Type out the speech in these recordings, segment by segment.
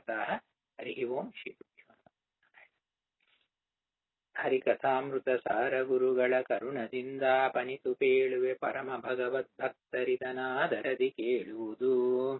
ಭಗವತಃ ಹರಿ ಓಂ ಶ್ರೀ ಹರಿಕಥಾಮೃತ ಸಾರ ಗುರುಗಳ ಕರುಣದಿಂದ ಪಣಿತು ಪೇಳುವೆ ಪರಮ ಭಗವದ್ಭಕ್ತರಿದನಾದರದಿ ಕೇಳುವುದು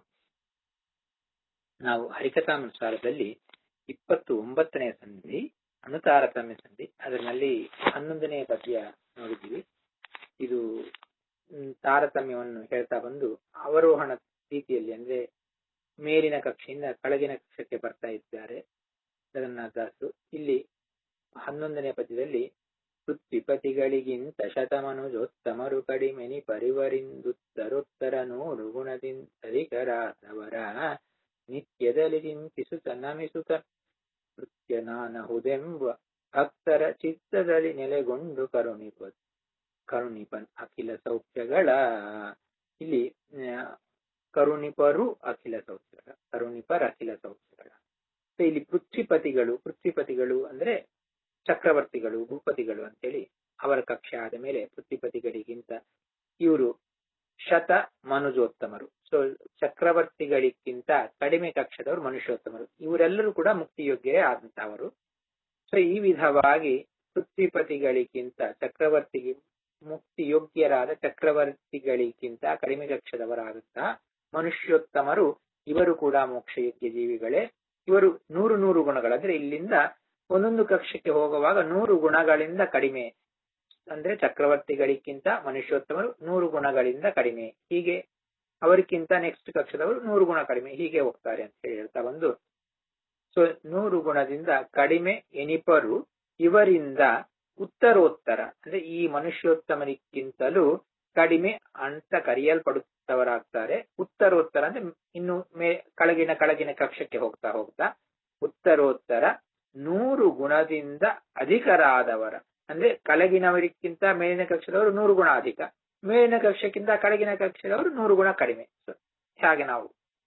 ನಾವು ಹರಿಕಥಾಮೃತ ಸಾರದಲ್ಲಿ ಇಪ್ಪತ್ತು ಒಂಬತ್ತನೇ ಸಂಧಿ ಅನುತಾರತಮ್ಯ ಸಂಧಿ ಅದರಲ್ಲಿ ಹನ್ನೊಂದನೇ ಪದ್ಯ ನೋಡಿದ್ದೀವಿ ಇದು ತಾರತಮ್ಯವನ್ನು ಹೇಳ್ತಾ ಬಂದು ಅವರೋಹಣ ರೀತಿಯಲ್ಲಿ ಅಂದ್ರೆ ಮೇಲಿನ ಕಕ್ಷೆಯಿಂದ ಕೆಳಗಿನ ಕಕ್ಷಕ್ಕೆ ಬರ್ತಾ ಇದ್ದಾರೆ ಜಗನ್ನಾಥದಾಸರು ಇಲ್ಲಿ ಹನ್ನೊಂದನೇ ಪದ್ಯದಲ್ಲಿ ಪೃಥ್ವಿಪತಿಗಳಿಗಿಂತ ಶತಮನುಜೋತ್ತಮರು ಕಡಿಮೆನಿ ಪರಿವರಿಂದುತ್ತರೋತ್ತರ ನೋಡು ಗುಣದಿಂದರಿಕರಾದವರ ನಿತ್ಯದಲ್ಲಿ ಚಿಂತಿಸುತ್ತ ನಮಿಸುತ್ತ ನೃತ್ಯನಾನಹುದೆಂಬ ಭಕ್ತರ ಚಿತ್ತದಲ್ಲಿ ನೆಲೆಗೊಂಡು ಕರುಣಿಪ ಕರುಣಿಪನ್ ಅಖಿಲ ಸೌಖ್ಯಗಳ ಇಲ್ಲಿ ಕರುಣಿಪರು ಅಖಿಲ ಸೌಖ್ಯಗಳ ಕರುಣಿಪರ್ ಅಖಿಲ ಸೌಖ್ಯಗಳ ಇಲ್ಲಿ ಪೃಥ್ವಿಪತಿಗಳು ಪೃಥ್ವಿಪತಿಗಳು ಅಂದ್ರೆ ಚಕ್ರವರ್ತಿಗಳು ಭೂಪತಿಗಳು ಅಂತೇಳಿ ಅವರ ಕಕ್ಷೆ ಆದ ಮೇಲೆ ಪೃಥ್ವಿಪತಿಗಳಿಗಿಂತ ಇವರು ಶತ ಮನುಜೋತ್ತಮರು ಸೊ ಚಕ್ರವರ್ತಿಗಳಿಗಿಂತ ಕಡಿಮೆ ಕಕ್ಷದವರು ಮನುಷ್ಯೋತ್ತಮರು ಇವರೆಲ್ಲರೂ ಕೂಡ ಮುಕ್ತಿಯೋಗ್ಯರೇ ಆದಂತಹವರು ಸೊ ಈ ವಿಧವಾಗಿ ಪೃಥ್ವಿಪತಿಗಳಿಗಿಂತ ಚಕ್ರವರ್ತಿಗೆ ಮುಕ್ತಿಯೋಗ್ಯರಾದ ಚಕ್ರವರ್ತಿಗಳಿಗಿಂತ ಕಡಿಮೆ ಕಕ್ಷದವರಾದಂತಹ ಮನುಷ್ಯೋತ್ತಮರು ಇವರು ಕೂಡ ಮೋಕ್ಷಯೋಗ್ಯ ಜೀವಿಗಳೇ ಇವರು ನೂರು ನೂರು ಗುಣಗಳು ಅಂದ್ರೆ ಇಲ್ಲಿಂದ ಒಂದೊಂದು ಕಕ್ಷಕ್ಕೆ ಹೋಗುವಾಗ ನೂರು ಗುಣಗಳಿಂದ ಕಡಿಮೆ ಅಂದ್ರೆ ಚಕ್ರವರ್ತಿಗಳಿಗಿಂತ ಮನುಷ್ಯೋತ್ತಮರು ನೂರು ಗುಣಗಳಿಂದ ಕಡಿಮೆ ಹೀಗೆ ಅವರಿಗಿಂತ ನೆಕ್ಸ್ಟ್ ಕಕ್ಷದವರು ನೂರು ಗುಣ ಕಡಿಮೆ ಹೀಗೆ ಹೋಗ್ತಾರೆ ಅಂತ ಹೇಳಿ ಹೇಳ್ತಾ ಬಂದು ಸೊ ನೂರು ಗುಣದಿಂದ ಕಡಿಮೆ ಎನಿಪರು ಇವರಿಂದ ಉತ್ತರೋತ್ತರ ಅಂದ್ರೆ ಈ ಮನುಷ್ಯೋತ್ತಮರಿಗಿಂತಲೂ ಕಡಿಮೆ ಅಂತ ಕರೆಯಲ್ಪಡುತ್ತವರಾಗ್ತಾರೆ ಉತ್ತರೋತ್ತರ ಅಂದ್ರೆ ಇನ್ನು ಮೇ ಕೆಳಗಿನ ಕೆಳಗಿನ ಕಕ್ಷಕ್ಕೆ ಹೋಗ್ತಾ ಹೋಗ್ತಾ ಉತ್ತರೋತ್ತರ ನೂರು ಗುಣದಿಂದ ಅಧಿಕರಾದವರ ಅಂದ್ರೆ ಕೆಳಗಿನವರಿಗಿಂತ ಮೇಲಿನ ಕಕ್ಷದವರು ನೂರು ಗುಣ ಅಧಿಕ ಮೇಲಿನ ಕಕ್ಷಕ್ಕಿಂತ ಕೆಳಗಿನ ಕಕ್ಷದವರು ನೂರು ಗುಣ ಕಡಿಮೆ ಸೊ ಹಾಗೆ ನಾವು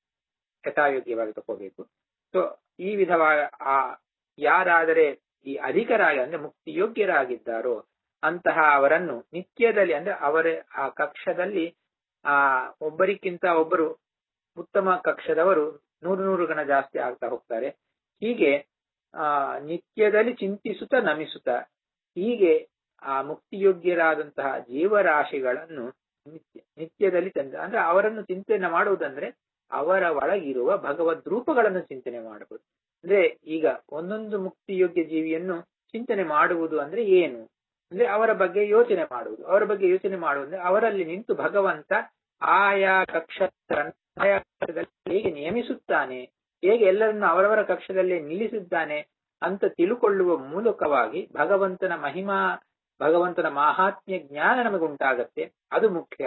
ಯಥಾಯೋಗ್ಯವಾಗಿ ತಗೋಬೇಕು ಸೊ ಈ ವಿಧವಾದ ಆ ಯಾರಾದರೆ ಈ ಅಧಿಕರಾಗಿ ಅಂದ್ರೆ ಮುಕ್ತಿಯೋಗ್ಯರಾಗಿದ್ದಾರೋ ಅಂತಹ ಅವರನ್ನು ನಿತ್ಯದಲ್ಲಿ ಅಂದ್ರೆ ಅವರ ಆ ಕಕ್ಷದಲ್ಲಿ ಆ ಒಬ್ಬರಿಗಿಂತ ಒಬ್ಬರು ಉತ್ತಮ ಕಕ್ಷದವರು ನೂರು ನೂರು ಗಣ ಜಾಸ್ತಿ ಆಗ್ತಾ ಹೋಗ್ತಾರೆ ಹೀಗೆ ಆ ನಿತ್ಯದಲ್ಲಿ ಚಿಂತಿಸುತ್ತಾ ನಮಿಸುತ್ತಾ ಹೀಗೆ ಆ ಮುಕ್ತಿಯೋಗ್ಯರಾದಂತಹ ಜೀವರಾಶಿಗಳನ್ನು ನಿತ್ಯ ನಿತ್ಯದಲ್ಲಿ ತಂದ ಅಂದ್ರೆ ಅವರನ್ನು ಚಿಂತನೆ ಮಾಡುವುದಂದ್ರೆ ಅವರ ಒಳಗಿರುವ ಭಗವದ್ ರೂಪಗಳನ್ನು ಚಿಂತನೆ ಮಾಡಬಹುದು ಅಂದ್ರೆ ಈಗ ಒಂದೊಂದು ಮುಕ್ತಿಯೋಗ್ಯ ಜೀವಿಯನ್ನು ಚಿಂತನೆ ಮಾಡುವುದು ಅಂದ್ರೆ ಏನು ಅಂದ್ರೆ ಅವರ ಬಗ್ಗೆ ಯೋಚನೆ ಮಾಡುವುದು ಅವರ ಬಗ್ಗೆ ಯೋಚನೆ ಮಾಡುವುದಂದ್ರೆ ಅವರಲ್ಲಿ ನಿಂತು ಭಗವಂತ ಆಯಾ ಕಕ್ಷ ಆಯಾ ಕಕ್ಷದಲ್ಲಿ ಹೇಗೆ ನಿಯಮಿಸುತ್ತಾನೆ ಹೇಗೆ ಎಲ್ಲರನ್ನು ಅವರವರ ಕಕ್ಷದಲ್ಲೇ ನಿಲ್ಲಿಸಿದ್ದಾನೆ ಅಂತ ತಿಳುಕೊಳ್ಳುವ ಮೂಲಕವಾಗಿ ಭಗವಂತನ ಮಹಿಮಾ ಭಗವಂತನ ಮಾಹಾತ್ಮ್ಯ ಜ್ಞಾನ ನಮಗುಂಟಾಗತ್ತೆ ಅದು ಮುಖ್ಯ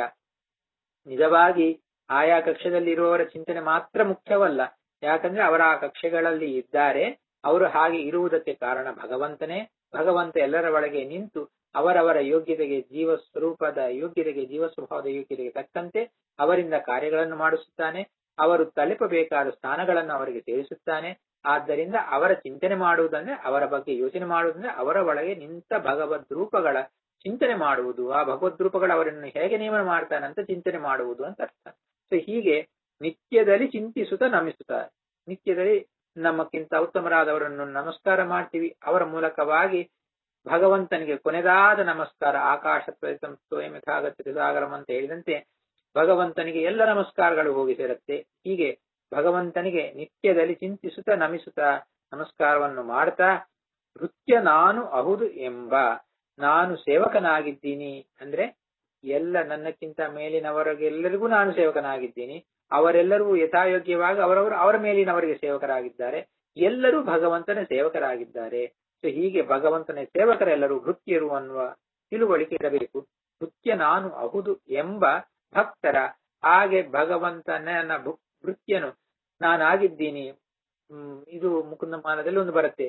ನಿಜವಾಗಿ ಆಯಾ ಕಕ್ಷದಲ್ಲಿ ಇರುವವರ ಚಿಂತನೆ ಮಾತ್ರ ಮುಖ್ಯವಲ್ಲ ಯಾಕಂದ್ರೆ ಅವರ ಆ ಕಕ್ಷೆಗಳಲ್ಲಿ ಇದ್ದಾರೆ ಅವರು ಹಾಗೆ ಇರುವುದಕ್ಕೆ ಕಾರಣ ಭಗವಂತನೇ ಭಗವಂತ ಎಲ್ಲರ ಒಳಗೆ ನಿಂತು ಅವರವರ ಯೋಗ್ಯತೆಗೆ ಜೀವ ಸ್ವರೂಪದ ಯೋಗ್ಯತೆಗೆ ಜೀವ ಸ್ವಭಾವದ ಯೋಗ್ಯತೆಗೆ ತಕ್ಕಂತೆ ಅವರಿಂದ ಕಾರ್ಯಗಳನ್ನು ಮಾಡಿಸುತ್ತಾನೆ ಅವರು ತಲುಪಬೇಕಾದ ಸ್ಥಾನಗಳನ್ನು ಅವರಿಗೆ ಸೇರಿಸುತ್ತಾನೆ ಆದ್ದರಿಂದ ಅವರ ಚಿಂತನೆ ಮಾಡುವುದಂದ್ರೆ ಅವರ ಬಗ್ಗೆ ಯೋಚನೆ ಮಾಡುವುದಂದ್ರೆ ಅವರ ಒಳಗೆ ನಿಂತ ಭಗವದ್ ರೂಪಗಳ ಚಿಂತನೆ ಮಾಡುವುದು ಆ ಭಗವದ್ ರೂಪಗಳು ಅವರನ್ನು ಹೇಗೆ ನೇಮನ ಮಾಡ್ತಾನಂತ ಚಿಂತನೆ ಮಾಡುವುದು ಅಂತ ಅರ್ಥ ಸೊ ಹೀಗೆ ನಿತ್ಯದಲ್ಲಿ ಚಿಂತಿಸುತ್ತಾ ನಮಿಸುತ್ತಾ ನಿತ್ಯದಲ್ಲಿ ನಮ್ಮಕ್ಕಿಂತ ಉತ್ತಮರಾದವರನ್ನು ನಮಸ್ಕಾರ ಮಾಡ್ತೀವಿ ಅವರ ಮೂಲಕವಾಗಿ ಭಗವಂತನಿಗೆ ಕೊನೆದಾದ ನಮಸ್ಕಾರ ಆಕಾಶ ತ್ವರಿತಂ ಸ್ವಯಂ ಯಥಾಗತ್ಯ ಸಾಗರಂ ಅಂತ ಹೇಳಿದಂತೆ ಭಗವಂತನಿಗೆ ಎಲ್ಲ ನಮಸ್ಕಾರಗಳು ಹೋಗಿ ಸೇರುತ್ತೆ ಹೀಗೆ ಭಗವಂತನಿಗೆ ನಿತ್ಯದಲ್ಲಿ ಚಿಂತಿಸುತ್ತಾ ನಮಿಸುತ್ತಾ ನಮಸ್ಕಾರವನ್ನು ಮಾಡ್ತಾ ನೃತ್ಯ ನಾನು ಅಹುದು ಎಂಬ ನಾನು ಸೇವಕನಾಗಿದ್ದೀನಿ ಅಂದ್ರೆ ಎಲ್ಲ ನನ್ನಕ್ಕಿಂತ ಮೇಲಿನವರಿಗೆಲ್ಲರಿಗೂ ನಾನು ಸೇವಕನಾಗಿದ್ದೀನಿ ಅವರೆಲ್ಲರೂ ಯಥಾಯೋಗ್ಯವಾಗಿ ಅವರವರು ಅವರ ಮೇಲಿನವರಿಗೆ ಸೇವಕರಾಗಿದ್ದಾರೆ ಎಲ್ಲರೂ ಭಗವಂತನ ಸೇವಕರಾಗಿದ್ದಾರೆ ಸೊ ಹೀಗೆ ಭಗವಂತನ ಸೇವಕರೆಲ್ಲರೂ ವೃತ್ತಿಯರು ಅನ್ನುವ ತಿಳುವಳಿಕೆ ಇರಬೇಕು ನೃತ್ಯ ನಾನು ಅಹುದು ಎಂಬ ಭಕ್ತರ ಹಾಗೆ ಭಗವಂತನ ವೃತ್ತಿಯನು ನಾನಾಗಿದ್ದೀನಿ ಹ್ಮ್ ಇದು ಮುಕುಂದ ಮಾನದಲ್ಲಿ ಒಂದು ಬರುತ್ತೆ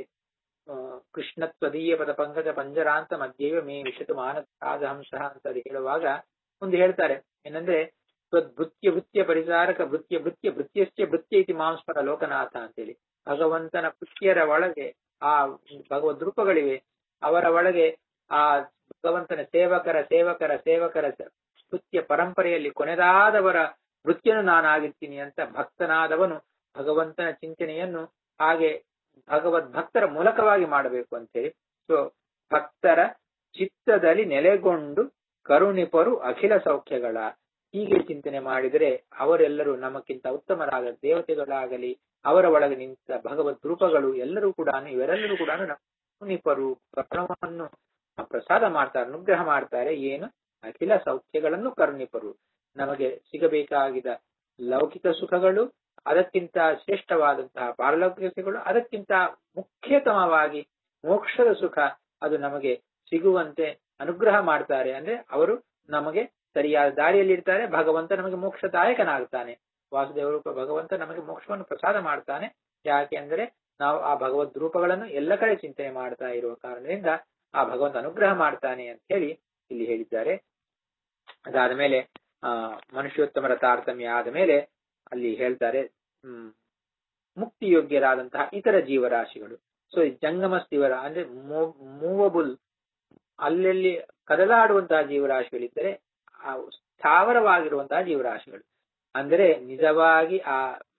ಕೃಷ್ಣ ತ್ವದೀಯ ಪದ ಪಂಕಜ ಪಂಜರಾಂತ ಮಧ್ಯವ ಮೇ ವಿಶತು ಮಾನಸ ರಾಜಹಂಸ ಅಂತ ಹೇಳುವಾಗ ಒಂದು ಹೇಳ್ತಾರೆ ಏನಂದ್ರೆ ತ್ವದ್ಭೃತ್ಯ ಭೃತ್ಯ ಪರಿಚಾರಕ ಭೃತ್ಯ ಭೃತ್ಯ ಭೃತ್ಯಶ್ಚ ಭೃತ್ಯ ಇತಿ ಮಾಂಸ್ಪರ ಲೋಕನಾಥ ಅಂತೇಳಿ ಭಗವಂತನ ಭೃತ್ಯರ ಒಳಗೆ ಆ ಭಗವದ್ ರೂಪಗಳಿವೆ ಅವರ ಒಳಗೆ ಆ ಭಗವಂತನ ಸೇವಕರ ಸೇವಕರ ಸೇವಕರ ಭೃತ್ಯ ಪರಂಪರೆಯಲ್ಲಿ ಕೊನೆದಾದವರ ವೃತ್ತಿಯನ್ನು ನಾನಾಗಿರ್ತೀನಿ ಅಂತ ಭಕ್ತನಾದವನು ಭಗವಂತನ ಚಿಂತನೆಯನ್ನು ಹಾಗೆ ಭಗವದ್ ಭಕ್ತರ ಮೂಲಕವಾಗಿ ಮಾಡಬೇಕು ಅಂತೇಳಿ ಸೊ ಭಕ್ತರ ಚಿತ್ತದಲ್ಲಿ ನೆಲೆಗೊಂಡು ಕರುಣಿಪರು ಅಖಿಲ ಸೌಖ್ಯಗಳ ಹೀಗೆ ಚಿಂತನೆ ಮಾಡಿದರೆ ಅವರೆಲ್ಲರೂ ನಮಕ್ಕಿಂತ ಉತ್ತಮರಾದ ದೇವತೆಗಳಾಗಲಿ ಅವರ ಒಳಗೆ ನಿಂತ ಭಗವದ್ ರೂಪಗಳು ಎಲ್ಲರೂ ಕೂಡ ಇವರೆಲ್ಲರೂ ಕೂಡ ಕರುಣಿಪರು ಕರುಣವನ್ನು ಪ್ರಸಾದ ಮಾಡ್ತಾರೆ ಅನುಗ್ರಹ ಮಾಡ್ತಾರೆ ಏನು ಅಖಿಲ ಸೌಖ್ಯಗಳನ್ನು ಕರುಣಿಪರು ನಮಗೆ ಸಿಗಬೇಕಾಗಿದ ಲೌಕಿಕ ಸುಖಗಳು ಅದಕ್ಕಿಂತ ಶ್ರೇಷ್ಠವಾದಂತಹ ಪಾರಲೌಕಿಕ ಸುಖಗಳು ಅದಕ್ಕಿಂತ ಮುಖ್ಯತಮವಾಗಿ ಮೋಕ್ಷದ ಸುಖ ಅದು ನಮಗೆ ಸಿಗುವಂತೆ ಅನುಗ್ರಹ ಮಾಡ್ತಾರೆ ಅಂದ್ರೆ ಅವರು ನಮಗೆ ಸರಿಯಾದ ದಾರಿಯಲ್ಲಿ ಇರ್ತಾರೆ ಭಗವಂತ ನಮಗೆ ಮೋಕ್ಷದಾಯಕನಾಗ್ತಾನೆ ವಾಸುದೇವ ರೂಪ ಭಗವಂತ ನಮಗೆ ಮೋಕ್ಷವನ್ನು ಪ್ರಸಾದ ಮಾಡ್ತಾನೆ ಯಾಕೆ ಅಂದ್ರೆ ನಾವು ಆ ಭಗವದ್ ರೂಪಗಳನ್ನು ಎಲ್ಲ ಕಡೆ ಚಿಂತನೆ ಮಾಡ್ತಾ ಇರುವ ಕಾರಣದಿಂದ ಆ ಭಗವಂತ ಅನುಗ್ರಹ ಮಾಡ್ತಾನೆ ಅಂತ ಹೇಳಿ ಇಲ್ಲಿ ಹೇಳಿದ್ದಾರೆ ಅದಾದ ಮೇಲೆ ಆ ಮನುಷ್ಯೋತ್ತಮರ ತಾರತಮ್ಯ ಆದ ಮೇಲೆ ಅಲ್ಲಿ ಹೇಳ್ತಾರೆ ಹ್ಮ್ ಮುಕ್ತಿಯೋಗ್ಯರಾದಂತಹ ಇತರ ಜೀವರಾಶಿಗಳು ಸೊ ಜಂಗಮ ಸ್ಥಿವರ ಅಂದ್ರೆ ಮೂವಬುಲ್ ಅಲ್ಲೆಲ್ಲಿ ಕದಲಾಡುವಂತಹ ಜೀವರಾಶಿಗಳಿದ್ದರೆ ಆ ಸ್ಥಾವರವಾಗಿರುವಂತಹ ಜೀವರಾಶಿಗಳು ಅಂದರೆ ನಿಜವಾಗಿ ಆ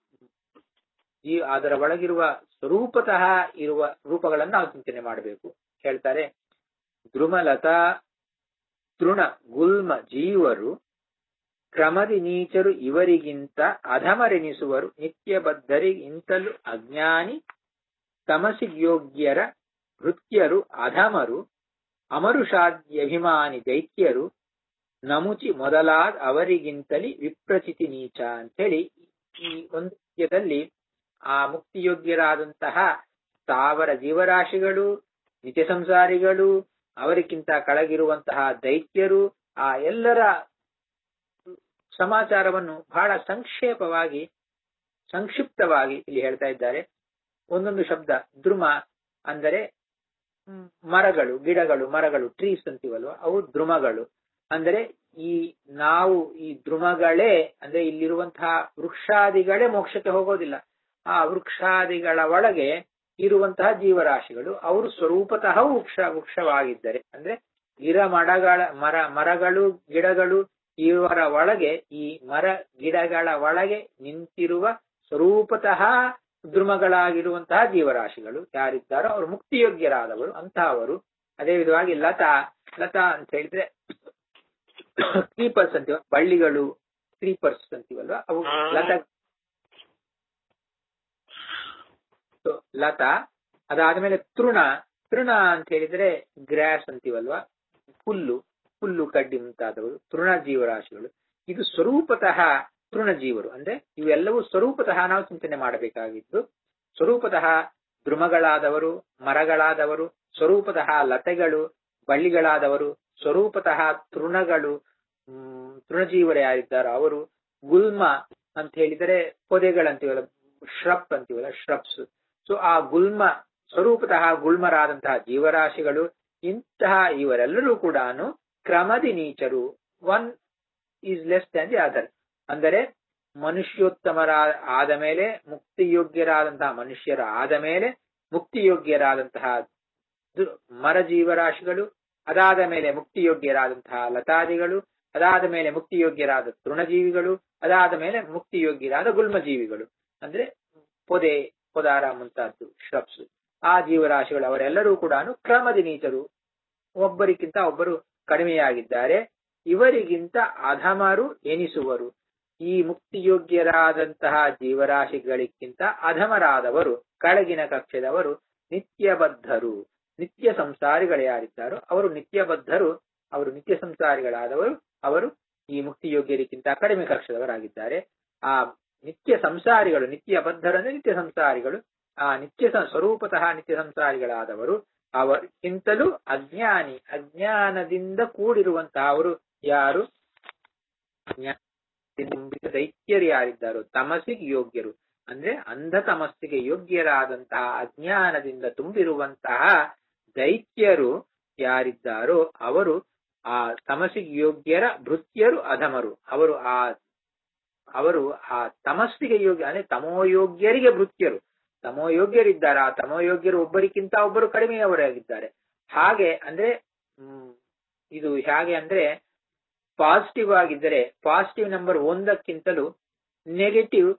ಜೀವ ಅದರ ಒಳಗಿರುವ ಸ್ವರೂಪತಃ ಇರುವ ರೂಪಗಳನ್ನು ನಾವು ಚಿಂತನೆ ಮಾಡಬೇಕು ಹೇಳ್ತಾರೆ ದ್ರುಮಲತಾ ತೃಣ ಗುಲ್ಮ ಜೀವರು ಕ್ರಮದಿ ನೀಚರು ಇವರಿಗಿಂತ ಅಧಮರೆನಿಸುವರು ನಿತ್ಯಬದ್ಧರಿಗಿಂತಲೂ ಅಜ್ಞಾನಿ ತಮಸಿಗ್ಯೋಗ್ಯರ ಭೃತ್ಯರು ಅಧಮರು ಅಮರುಷಾದ್ಯಭಿಮಾನಿ ದೈತ್ಯರು ನಮುಚಿ ಮೊದಲಾದ ಅವರಿಗಿಂತಲಿ ವಿಪ್ರಚಿತಿ ನೀಚ ಅಂತೇಳಿ ಈ ಒಂದು ವಿಷಯದಲ್ಲಿ ಆ ಮುಕ್ತಿಯೋಗ್ಯರಾದಂತಹ ಸ್ಥಾವರ ಜೀವರಾಶಿಗಳು ನಿತ್ಯ ಸಂಸಾರಿಗಳು ಅವರಿಗಿಂತ ಕೆಳಗಿರುವಂತಹ ದೈತ್ಯರು ಆ ಎಲ್ಲರ ಸಮಾಚಾರವನ್ನು ಬಹಳ ಸಂಕ್ಷೇಪವಾಗಿ ಸಂಕ್ಷಿಪ್ತವಾಗಿ ಇಲ್ಲಿ ಹೇಳ್ತಾ ಇದ್ದಾರೆ ಒಂದೊಂದು ಶಬ್ದ ದ್ರುಮ ಅಂದರೆ ಮರಗಳು ಗಿಡಗಳು ಮರಗಳು ಟ್ರೀಸ್ ಅಂತೀವಲ್ವ ಅವು ದ್ರುಮಗಳು ಅಂದರೆ ಈ ನಾವು ಈ ದ್ರುಮಗಳೇ ಅಂದ್ರೆ ಇಲ್ಲಿರುವಂತಹ ವೃಕ್ಷಾದಿಗಳೇ ಮೋಕ್ಷಕ್ಕೆ ಹೋಗೋದಿಲ್ಲ ಆ ವೃಕ್ಷಾದಿಗಳ ಒಳಗೆ ಇರುವಂತಹ ಜೀವರಾಶಿಗಳು ಅವರು ಸ್ವರೂಪತಃ ವೃಕ್ಷ ವೃಕ್ಷವಾಗಿದ್ದರೆ ಅಂದ್ರೆ ಗಿಡ ಮರಗಳ ಮರ ಮರಗಳು ಗಿಡಗಳು ಇವರ ಒಳಗೆ ಈ ಮರ ಗಿಡಗಳ ಒಳಗೆ ನಿಂತಿರುವ ಸ್ವರೂಪತಃ ದ್ರುಮಗಳಾಗಿರುವಂತಹ ಜೀವರಾಶಿಗಳು ಯಾರಿದ್ದಾರೋ ಅವರು ಮುಕ್ತಿಯೋಗ್ಯರಾದವರು ಅಂತಹವರು ಅದೇ ವಿಧವಾಗಿ ಲತಾ ಲತಾ ಅಂತ ಹೇಳಿದ್ರೆ ಕ್ರೀಪರ್ಸ್ ಅಂತೀವ ಬಳ್ಳಿಗಳು ಕ್ರೀಪರ್ಸ್ ಅಂತೀವಲ್ವಾ ಅವು ಲತಾ ಲತಾ ಅದಾದ್ಮೇಲೆ ತೃಣ ತೃಣ ಅಂತ ಹೇಳಿದ್ರೆ ಗ್ರಾಸ್ ಅಂತೀವಲ್ವಾ ಹುಲ್ಲು ಹುಲ್ಲು ಕಡ್ಡಿ ಮುಂತಾದವರು ತೃಣ ಜೀವರಾಶಿಗಳು ಇದು ಸ್ವರೂಪತಃ ತೃಣಜೀವರು ಅಂದ್ರೆ ಇವೆಲ್ಲವೂ ಸ್ವರೂಪತಃ ನಾವು ಚಿಂತನೆ ಮಾಡಬೇಕಾಗಿದ್ದು ಸ್ವರೂಪತಃ ದ್ರುಮಗಳಾದವರು ಮರಗಳಾದವರು ಸ್ವರೂಪತಃ ಲತೆಗಳು ಬಳ್ಳಿಗಳಾದವರು ಸ್ವರೂಪತಃ ತೃಣಗಳು ಹ್ಮ್ ತೃಣಜೀವರು ಯಾರಿದ್ದಾರೋ ಅವರು ಗುಲ್ಮ ಅಂತ ಹೇಳಿದರೆ ಪೊದೆಗಳಂತೀವಲ್ಲ ಶ್ರಪ್ ಅಂತೀವಲ್ಲ ಶ್ರಬ್ಸ್ ಸೊ ಆ ಗುಲ್ಮ ಸ್ವರೂಪತಃ ಗುಲ್ಮರಾದಂತಹ ಜೀವರಾಶಿಗಳು ಇಂತಹ ಇವರೆಲ್ಲರೂ ಕೂಡ ಕ್ರಮದಿ ನೀಚರು one is less than the other ಅಂದರೆ ಮನುಷ್ಯೋತ್ತಮರ ಆದ ಮೇಲೆ ಮುಕ್ತಿಯೋಗ್ಯರಾದಂತಹ ಮನುಷ್ಯರ ಆದ ಮೇಲೆ ಮುಕ್ತಿಯೋಗ್ಯರಾದಂತಹ ಮರ ಜೀವರಾಶಿಗಳು ಅದಾದ ಮೇಲೆ ಮುಕ್ತಿಯೋಗ್ಯರಾದಂತಹ ಲತಾದಿಗಳು ಅದಾದ ಮೇಲೆ ಮುಕ್ತಿಯೋಗ್ಯರಾದ ತೃಣಜೀವಿಗಳು ಅದಾದ ಮೇಲೆ ಮುಕ್ತಿಯೋಗ್ಯರಾದ ಗುಲ್ಮಜೀವಿಗಳು ಅಂದ್ರೆ ಪೊದೆ ಪೊದಾರ ಮುಂತಾದ್ದು ಶ್ರಬ್ಸ್ ಆ ಜೀವರಾಶಿಗಳು ಅವರೆಲ್ಲರೂ ಕೂಡ ಕ್ರಮದಿ ನೀಚರು ಒಬ್ಬರಿಗಿಂತ ಒಬ್ಬರು ಕಡಿಮೆಯಾಗಿದ್ದಾರೆ ಇವರಿಗಿಂತ ಅಧಮರು ಎನಿಸುವರು ಈ ಮುಕ್ತಿಯೋಗ್ಯರಾದಂತಹ ಜೀವರಾಶಿಗಳಿಗಿಂತ ಅಧಮರಾದವರು ಕೆಳಗಿನ ಕಕ್ಷದವರು ನಿತ್ಯಬದ್ಧರು ನಿತ್ಯ ಸಂಸಾರಿಗಳು ಯಾರಿದ್ದಾರೋ ಅವರು ನಿತ್ಯಬದ್ಧರು ಅವರು ನಿತ್ಯ ಸಂಸಾರಿಗಳಾದವರು ಅವರು ಈ ಮುಕ್ತಿಯೋಗ್ಯರಿಗಿಂತ ಕಡಿಮೆ ಕಕ್ಷದವರಾಗಿದ್ದಾರೆ ಆ ನಿತ್ಯ ಸಂಸಾರಿಗಳು ನಿತ್ಯ ಬದ್ಧರು ಅಂದ್ರೆ ನಿತ್ಯ ಸಂಸಾರಿಗಳು ಆ ನಿತ್ಯ ಸ್ವರೂಪತಃ ನಿತ್ಯ ಸಂಸಾರಿಗಳಾದವರು ಅವರಿಗಿಂತಲೂ ಅಜ್ಞಾನಿ ಅಜ್ಞಾನದಿಂದ ಕೂಡಿರುವಂತಹ ಅವರು ಯಾರು ದೈತ್ಯರು ಯಾರಿದ್ದಾರೋ ತಮಸಿಗೆ ಯೋಗ್ಯರು ಅಂದ್ರೆ ಅಂಧ ತಮಸ್ಸಿಗೆ ಯೋಗ್ಯರಾದಂತಹ ಅಜ್ಞಾನದಿಂದ ತುಂಬಿರುವಂತಹ ದೈತ್ಯರು ಯಾರಿದ್ದಾರೋ ಅವರು ಆ ತಮಸಿಗೆ ಯೋಗ್ಯರ ಭೃತ್ಯರು ಅಧಮರು ಅವರು ಆ ಅವರು ಆ ತಮಸ್ಸಿಗೆ ಯೋಗ್ಯ ಅಂದ್ರೆ ತಮೋಯೋಗ್ಯರಿಗೆ ಭೃತ್ಯರು ತಮೋಯೋಗ್ಯರಿದ್ದಾರೆ ಆ ತಮೋಯೋಗ್ಯರು ಒಬ್ಬರಿಗಿಂತ ಒಬ್ಬರು ಕಡಿಮೆಯವರಾಗಿದ್ದಾರೆ ಹಾಗೆ ಅಂದ್ರೆ ಹ್ಮ್ ಇದು ಹೇಗೆ ಅಂದ್ರೆ ಪಾಸಿಟಿವ್ ಆಗಿದ್ದರೆ ಪಾಸಿಟಿವ್ ನಂಬರ್ ಒಂದಕ್ಕಿಂತಲೂ negative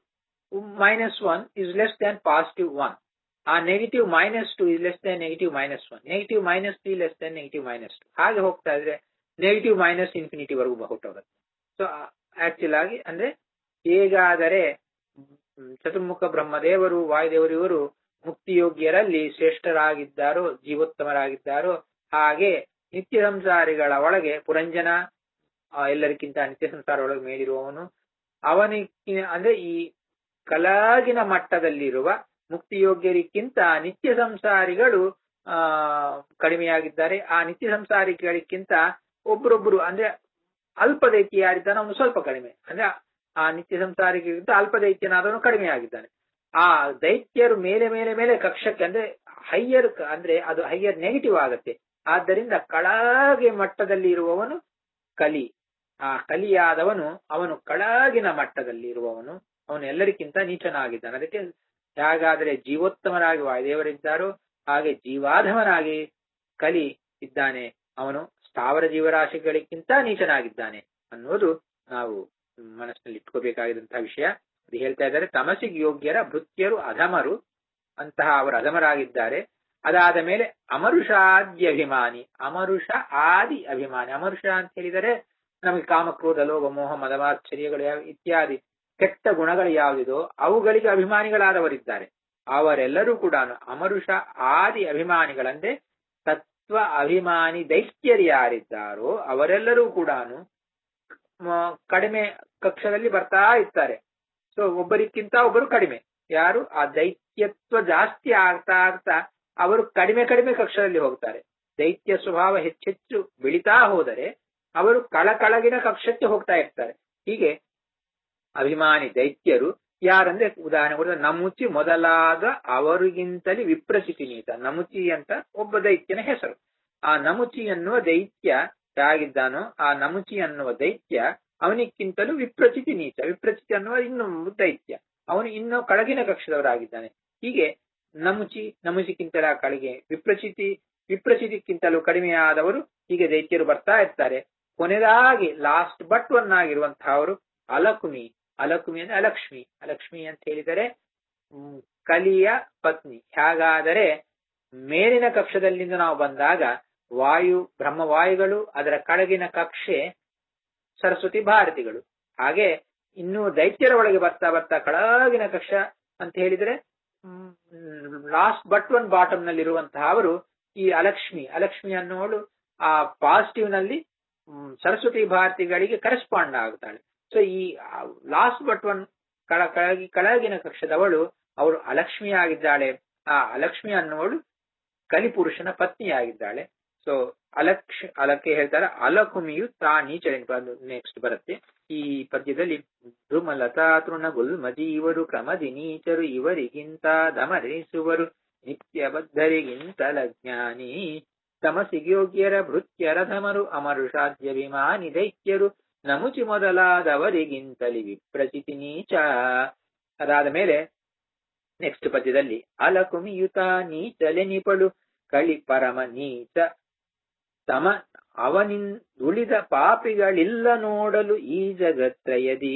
minus one is less than positive one ಆ negative minus two is less than negative minus one negative minus three less than negative minus two ಹಾಗೆ ಹೋಗ್ತಾ ಇದ್ರೆ ನೆಗೆಟಿವ್ ಮೈನಸ್ ಇನ್ಫಿನಿಟಿ ವರೆಗೂ ಹೊರಟೋಗುತ್ತೆ so actual ಆಗಿ ಅಂದ್ರೆ ಹೇಗಾದರೆ ಚತುರ್ಮುಖ ಬ್ರಹ್ಮದೇವರು ವಾಯುದೇವರು ಇವರು ಮುಕ್ತಿಯೋಗ್ಯರಲ್ಲಿ ಶ್ರೇಷ್ಠರಾಗಿದ್ದಾರೋ ಜೀವೋತ್ತಮರಾಗಿದ್ದಾರೋ ಹಾಗೆ ನಿತ್ಯ ಸಂಸಾರಿಗಳ ಒಳಗೆ ಪುರಂಜನ ಎಲ್ಲರಿಗಿಂತ ನಿತ್ಯ ಸಂಸಾರ ಒಳಗೆ ಮೇಲಿರುವವನು ಅವನಿಗೆ ಅಂದ್ರೆ ಈ ಕಲಾಗಿನ ಮಟ್ಟದಲ್ಲಿರುವ ಮುಕ್ತಿಯೋಗ್ಯರಿಗಿಂತ ನಿತ್ಯ ಸಂಸಾರಿಗಳು ಆ ಕಡಿಮೆಯಾಗಿದ್ದಾರೆ ಆ ನಿತ್ಯ ಸಂಸಾರಿಗಳಿಗಿಂತ ಒಬ್ಬರೊಬ್ಬರು ಅಂದ್ರೆ ಅಲ್ಪ ದೈತ್ಯ ಯಾರಿದ್ದಾನೆ ಅವನು ಸ್ವಲ್ಪ ಕಡಿಮೆ ಅಂದ್ರೆ ಆ ನಿತ್ಯ ಸಂಸಾರಿಗಿಂತ ಅಲ್ಪ ದೈತ್ಯನಾದವನು ಕಡಿಮೆ ಆಗಿದ್ದಾನೆ ಆ ದೈತ್ಯರು ಮೇಲೆ ಮೇಲೆ ಮೇಲೆ ಕಕ್ಷಕ್ಕೆ ಅಂದ್ರೆ ಹೈಯರ್ ಅಂದ್ರೆ ಅದು ಹೈಯರ್ ನೆಗೆಟಿವ್ ಆಗುತ್ತೆ ಆದ್ದರಿಂದ ಕಳಗೆ ಮಟ್ಟದಲ್ಲಿ ಇರುವವನು ಕಲಿ ಆ ಕಲಿಯಾದವನು ಅವನು ಕಳಗಿನ ಮಟ್ಟದಲ್ಲಿ ಇರುವವನು ಅವನು ಎಲ್ಲರಿಗಿಂತ ನೀಚನಾಗಿದ್ದಾನೆ ಅದಕ್ಕೆ ಹೇಗಾದರೆ ಜೀವೋತ್ತಮರಾಗಿ ವಾಯುದೇವರಿದ್ದಾರೋ ಹಾಗೆ ಜೀವಾಧಮನಾಗಿ ಕಲಿ ಇದ್ದಾನೆ ಅವನು ಸ್ಥಾವರ ಜೀವರಾಶಿಗಳಿಗಿಂತ ನೀಚನಾಗಿದ್ದಾನೆ ಅನ್ನೋದು ನಾವು ಮನಸ್ಸಿನಲ್ಲಿ ಇಟ್ಕೋಬೇಕಾಗಿರುವಂತಹ ವಿಷಯ ಅದು ಹೇಳ್ತಾ ಇದ್ದಾರೆ ತಮಸಿಗೆ ಯೋಗ್ಯರ ಭೃತ್ಯರು ಅಧಮರು ಅಂತಹ ಅವರು ಅಧಮರಾಗಿದ್ದಾರೆ ಅದಾದ ಮೇಲೆ ಅಮರುಷಾದಿ ಅಭಿಮಾನಿ ಅಮರುಷ ಆದಿ ಅಭಿಮಾನಿ ಅಮರುಷ ಅಂತ ಹೇಳಿದರೆ ನಮಗೆ ಕಾಮಕ್ರೋಧ ಲೋಭ ಮೋಹ ಮದಮಾಶ್ಚರ್ಯಗಳು ಯಾವ ಇತ್ಯಾದಿ ಕೆಟ್ಟ ಗುಣಗಳು ಯಾವುದಿದೋ ಅವುಗಳಿಗೆ ಅಭಿಮಾನಿಗಳಾದವರಿದ್ದಾರೆ ಅವರೆಲ್ಲರೂ ಕೂಡ ಅಮರುಷ ಆದಿ ಅಭಿಮಾನಿಗಳಂದ್ರೆ ತತ್ವ ಅಭಿಮಾನಿ ದೈತ್ಯರು ಯಾರಿದ್ದಾರೋ ಅವರೆಲ್ಲರೂ ಕೂಡ ಕಡಿಮೆ ಕಕ್ಷದಲ್ಲಿ ಬರ್ತಾ ಇರ್ತಾರೆ ಸೊ ಒಬ್ಬರಿಗಿಂತ ಒಬ್ಬರು ಕಡಿಮೆ ಯಾರು ಆ ದೈತ್ಯತ್ವ ಜಾಸ್ತಿ ಆಗ್ತಾ ಆಗ್ತಾ ಅವರು ಕಡಿಮೆ ಕಡಿಮೆ ಕಕ್ಷದಲ್ಲಿ ಹೋಗ್ತಾರೆ ದೈತ್ಯ ಸ್ವಭಾವ ಹೆಚ್ಚೆಚ್ಚು ಬೆಳಿತಾ ಹೋದರೆ ಅವರು ಕಳಕಳಗಿನ ಕಕ್ಷಕ್ಕೆ ಹೋಗ್ತಾ ಇರ್ತಾರೆ ಹೀಗೆ ಅಭಿಮಾನಿ ದೈತ್ಯರು ಯಾರಂದ್ರೆ ಉದಾಹರಣೆ ಕೊಡಿದ್ರೆ ನಮುಚಿ ಮೊದಲಾದ ಅವರಿಗಿಂತಲೇ ವಿಪ್ರಚಿತಿ ನೀತ ನಮುಚಿ ಅಂತ ಒಬ್ಬ ದೈತ್ಯನ ಹೆಸರು ಆ ನಮುಚಿ ಅನ್ನುವ ದೈತ್ಯ ಯಾಗಿದ್ದಾನೋ ಆ ನಮುಚಿ ಅನ್ನುವ ದೈತ್ಯ ಅವನಿಗಿಂತಲೂ ವಿಪ್ರಚಿತಿ ನೀಚ ವಿಪ್ರಚಿತಿ ಅನ್ನುವ ಇನ್ನೊಂದು ದೈತ್ಯ ಅವನು ಇನ್ನೂ ಕಳಗಿನ ಕಕ್ಷದವರಾಗಿದ್ದಾನೆ ಹೀಗೆ ನಮುಚಿ ನಮುಚಿಗಿಂತಲ ಕಳಿಗೆ ವಿಪ್ರಚಿತಿ ವಿಪ್ರಚಿತಿಕ್ಕಿಂತಲೂ ಕಡಿಮೆಯಾದವರು ಹೀಗೆ ದೈತ್ಯರು ಬರ್ತಾ ಇರ್ತಾರೆ ಕೊನೆದಾಗಿ ಲಾಸ್ಟ್ ಬಟ್ ಒನ್ ಆಗಿರುವಂತಹವರು ಅಲಕುಮಿ ಅಲಕುಮಿ ಅಂದ್ರೆ ಅಲಕ್ಷ್ಮಿ ಅಲಕ್ಷ್ಮಿ ಅಂತ ಹೇಳಿದರೆ ಕಲಿಯ ಪತ್ನಿ ಹೇಗಾದರೆ ಮೇಲಿನ ಕಕ್ಷದಲ್ಲಿಂದ ನಾವು ಬಂದಾಗ ವಾಯು ಬ್ರಹ್ಮವಾಯುಗಳು ಅದರ ಕೆಳಗಿನ ಕಕ್ಷೆ ಸರಸ್ವತಿ ಭಾರತಿಗಳು ಹಾಗೆ ಇನ್ನು ದೈತ್ಯರ ಒಳಗೆ ಬರ್ತಾ ಬರ್ತಾ ಕೆಳಗಿನ ಕಕ್ಷ ಅಂತ ಹೇಳಿದ್ರೆ ಲಾಸ್ಟ್ ಬಟ್ ಒನ್ ಬಾಟಮ್ ನಲ್ಲಿ ಇರುವಂತಹ ಅವರು ಈ ಅಲಕ್ಷ್ಮಿ ಅಲಕ್ಷ್ಮಿ ಅನ್ನೋಳು ಆ ಪಾಸಿಟಿವ್ ನಲ್ಲಿ ಸರಸ್ವತಿ ಭಾರತಿಗಳಿಗೆ ಕರೆಸ್ಪಾಂಡ್ ಆಗ್ತಾಳೆ ಸೊ ಈ ಲಾಸ್ಟ್ ಬಟ್ ಒನ್ ಕಳ ಕೆಳಗಿ ಕೆಳಗಿನ ಕಕ್ಷದವಳು ಅವಳು ಅಲಕ್ಷ್ಮಿ ಆಗಿದ್ದಾಳೆ ಆ ಅಲಕ್ಷ್ಮಿ ಅನ್ನೋಳು ಕಲಿಪುರುಷನ ಪತ್ನಿಯಾಗಿದ್ದಾಳೆ ಸೊ ಅಲಕ್ಷ ಅಲಕ್ಕೆ ಹೇಳ್ತಾರೆ ಅಲಕುಮಿಯು ತಾ ನೀಚಳೆ ನೆಕ್ಸ್ಟ್ ಬರುತ್ತೆ ಈ ಪದ್ಯದಲ್ಲಿ ಧ್ರುಮಲತಾ ತೃಣಗುಲ್ಮ ಜೀವರು ಕ್ರಮದಿ ನೀಚರು ಇವರಿಗಿಂತ ದಮರಿಸುವರು ನಿತ್ಯ ಬದ್ಧರಿಗಿಂತಲ ಜ್ಞಾನಿ ತಮಸಿಗ್ಯೋಗ್ಯರ ಭೃತ್ಯರಧಮರು ಅಮರುಷಾದ್ಯಭಿಮಾನಿ ದೈತ್ಯರು ನಮುಚಿ ಮೊದಲಾದವರಿಗಿಂತಲಿ ವಿಪ್ರಚಿತಿ ನೀಚ ಅದಾದ ಮೇಲೆ ನೆಕ್ಸ್ಟ್ ಪದ್ಯದಲ್ಲಿ ಅಲಕುಮಿಯುತ ನೀಚಲೆನಿಪಳು ಕಳಿ ಪರಮ ನೀಚ ತಮ ಅವನಿನ್ ಉಳಿದ ಪಾಪಿಗಳಿಲ್ಲ ನೋಡಲು ಈ ಜಗತ್ರಯದಿ